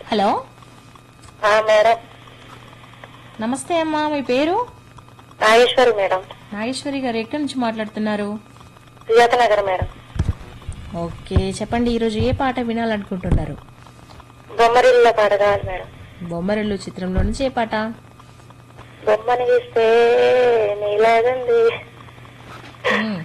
Hello ఆ, madam నమస్తే అమ్మా మీ పేరు నాగేశ్వరి మేడం నాగేశ్వరి గారు ఎక్కడి నుంచి మాట్లాడుతున్నారు సుజాత నగర్ మేడం ఓకే చెప్పండి ఈరోజు ఏ పాట వినాలనుకుంటున్నారు బొమ్మరిల్ల పాట కావాలి మేడం బొమ్మరిల్లు చిత్రంలో నుంచి ఏ పాట బొమ్మని గీస్తే నీలాగంది మ్మ్.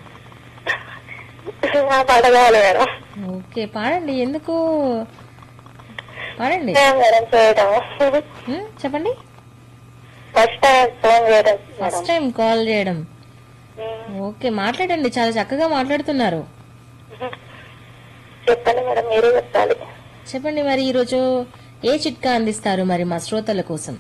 ఆ పాట కావాలి మేడం ఓకే పాడండి ఎందుకు పాడండి ఏ మేడం చేయడం మ్మ్, చెప్పండి ఫస్ట్ టైం ఫోన్ చేయడం మేడం ఫస్ట్ టైం కాల్ చేయడం ఉమ్. ఓకే మాట్లాడండి చాలా చక్కగా మాట్లాడుతున్నారు చెప్పండి మేడం మీరే చెప్పాలి చెప్పండి మరి ఈరోజు ఏ చిట్కా అందిస్తారు మరి మా శ్రోతల కోసం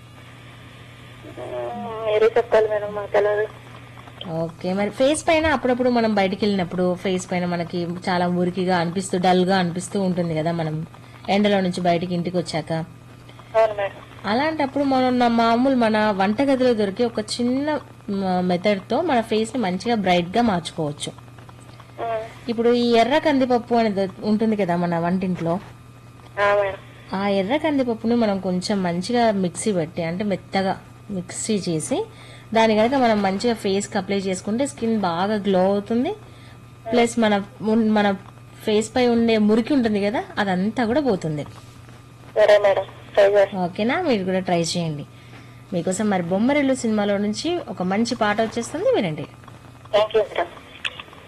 ఉమ్, మీరే చెప్పాలి మేడం మాకు తెలియదు ఓకే మరి ఫేస్ పైన అప్పుడప్పుడు మనం బయటికి వెళ్ళినప్పుడు ఫేస్ పైన మనకి చాలా మురికిగా అనిపిస్తూ డల్ గా అనిపిస్తూ ఉంటుంది కదా మనం ఎండలో నుంచి బయటికి ఇంటికి వచ్చాక అవును మేడం అలాంటప్పుడు మనం నా మామూలు మన వంటగదిలో దొరికే ఒక చిన్న మెథడ్ తో మన ఫేస్ ని మంచిగా బ్రైట్ గా మార్చుకోవచ్చు ఉమ్. ఇప్పుడు ఈ ఎర్ర కందిపప్పు అనేది ఉంటుంది కదా మన వంటింట్లో ఆ, మేడం ఆ ఎర్ర కందిపప్పుని మనం కొంచెం మంచిగా మిక్సీ పెట్టి అంటే మెత్తగా మిక్సీ చేసి దాని కనుక మనం మంచిగా ఫేస్ కి అప్లై చేసుకుంటే స్కిన్ బాగా గ్లో అవుతుంది ప్లస్ మన ఉన్- మన ఫేస్ పై ఉండే మురికి ఉంటుంది కదా అదంతా కూడా పోతుంది సరే మేడం ట్రై చేస్తాను ఓకేనా మీరు కూడా ట్రై చేయండి మీకోసం మరి బొమ్మరిల్లు సినిమాలో నుంచి ఒక మంచి పాట వచ్చేస్తుంది వినండి థ్యాంక్ యూ మేడం